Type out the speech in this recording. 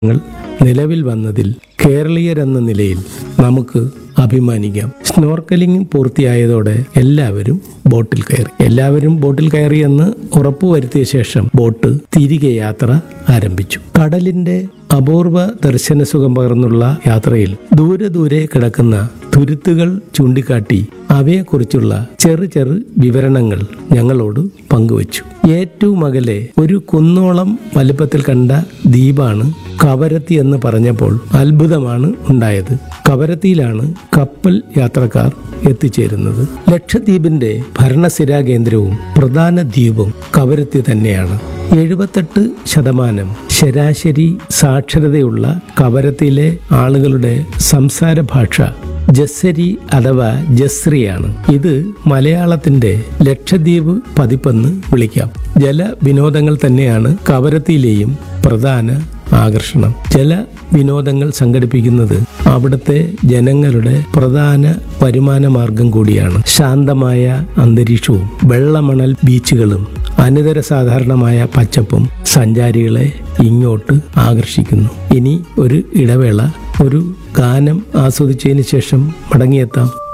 ങ്ങൾ നിലവിൽ വന്നതിൽ കേരളീയരെന്ന നിലയിൽ നമുക്ക് അഭിമാനിക്കാം സ്നോർക്കലിംഗ് പൂർത്തിയായതോടെ എല്ലാവരും ബോട്ടിൽ കയറി എല്ലാവരും ബോട്ടിൽ കയറിയെന്ന് ഉറപ്പുവരുത്തിയ ശേഷം ബോട്ട് തിരികെ യാത്ര ആരംഭിച്ചു കടലിന്റെ അപൂർവ ദർശന സുഖം പകർന്നുള്ള യാത്രയിൽ ദൂരെ ദൂരെ കിടക്കുന്ന തുരുത്തുകൾ ചൂണ്ടിക്കാട്ടി അവയെക്കുറിച്ചുള്ള ചെറു ചെറു വിവരണങ്ങൾ ഞങ്ങളോട് പങ്കുവച്ചു ഏറ്റവും അകലെ ഒരു കുന്നോളം വലുപ്പത്തിൽ കണ്ട ദ്വീപാണ് കവരത്തി എന്ന് പറഞ്ഞപ്പോൾ അത്ഭുതമാണ് ഉണ്ടായത് കവരത്തിയിലാണ് കപ്പൽ യാത്രക്കാർ എത്തിച്ചേരുന്നത് ലക്ഷദ്വീപിന്റെ ഭരണസിരാ കേന്ദ്രവും പ്രധാന ദ്വീപും കവരത്തി തന്നെയാണ് എഴുപത്തെട്ട് ശതമാനം ശരാശരി സാക്ഷരതയുള്ള കവരത്തിയിലെ ആളുകളുടെ സംസാര ഭാഷ ജസ്സരി അഥവാ ജസ്രിയാണ് ഇത് മലയാളത്തിന്റെ ലക്ഷദ്വീപ് പതിപ്പെന്ന് വിളിക്കാം ജല വിനോദങ്ങൾ തന്നെയാണ് കവരത്തിയിലെയും പ്രധാന ആകർഷണം ജല വിനോദങ്ങൾ സംഘടിപ്പിക്കുന്നത് അവിടുത്തെ ജനങ്ങളുടെ പ്രധാന വരുമാന മാർഗം കൂടിയാണ് ശാന്തമായ അന്തരീക്ഷവും വെള്ളമണൽ ബീച്ചുകളും അനിതര സാധാരണമായ പച്ചപ്പും സഞ്ചാരികളെ ഇങ്ങോട്ട് ആകർഷിക്കുന്നു ഇനി ഒരു ഇടവേള ഒരു ഗാനം ആസ്വദിച്ചതിന് ശേഷം മടങ്ങിയെത്താം